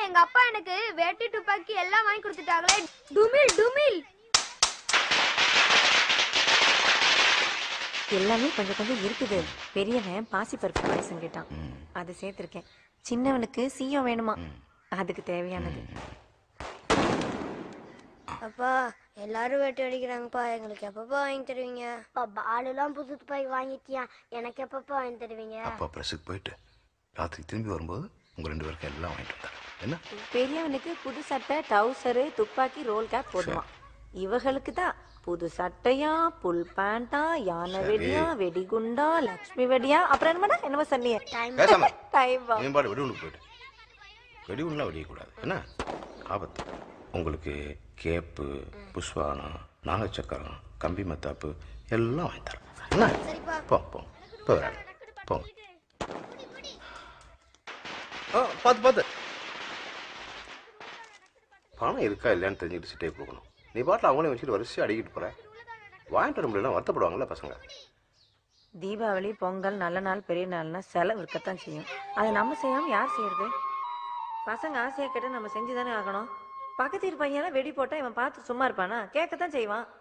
எங்க அப்பா எனக்கு வேட்டி துப்பாக்கி எல்லாம் வாங்கி கொடுத்துட்டாங்களே டுமில் டுமில் எல்லாமே கொஞ்சம் கொஞ்சம் இருக்குது பெரியவன் பாசிப்பருப்பு பாயசம் கேட்டான் அது சேர்த்திருக்கேன் சின்னவனுக்கு சீயம் வேணுமா அதுக்கு தேவையானது அப்பா எல்லாரும் வெட்டி அடிக்கிறாங்கப்பா எங்களுக்கு எப்பப்பா வாங்கி தருவீங்க பாலுலாம் புது துப்பாக்கி வாங்கிட்டியா எனக்கு எப்பப்பா வாங்கி தருவீங்க அப்பா ப்ரெஸ்ஸுக்கு போயிட்டு ராத்திரி திரும்பி வரும்போது உங்க ரெண்டு பேருக்கும் எல்லாம் வாங்கிட்டு வந்தாங்க என்ன பெரியவனுக்கு புது சட்டை டவுசரு துப்பாக்கி ரோல் கேப் போடுவான் இவங்களுக்கு தான் புது சட்டையா புல் பேண்டா யானை வெடியா வெடிகுண்டா லக்ஷ்மி வெடியா அப்புறம் என்ன பண்ண என்னமோ சொன்னீங்க பேசாம டைம் மேம்பாடு வெடி ஒன்று போயிட்டு வெடி ஒன்றுலாம் வெடியக்கூடாது என்ன ஆபத்து உங்களுக்கு கேப்பு புஷ்வானம் நாகச்சக்கரம் கம்பி மத்தாப்பு எல்லாம் வாங்கி தரேன் என்ன போ போ இப்போ விளையாடு போங்க ஆ பார்த்து பார்த்து பணம் இருக்கா இல்லையான்னு தெரிஞ்சுக்கிட்டு சிட்டே கொடுக்கணும் நீ பாட்டில் அவங்களே வச்சுட்டு வரிசையாக அடிக்கிட்டு போகிற வாங்கிட்டு வர முடியலன்னா வருத்தப்படுவாங்கல்ல பசங்க தீபாவளி பொங்கல் நல்ல நாள் பெரிய நாள்னா செலவு இருக்கத்தான் செய்யும் அதை நம்ம செய்யாம யார் செய்யறது பசங்க ஆசையா கேட்டு நம்ம செஞ்சுதானே ஆகணும் பக்கத்து வீட்டு பையன் வெடி போட்டா இவன் பார்த்து சும்மா இருப்பானா கேட்கத்தான் செய்வான்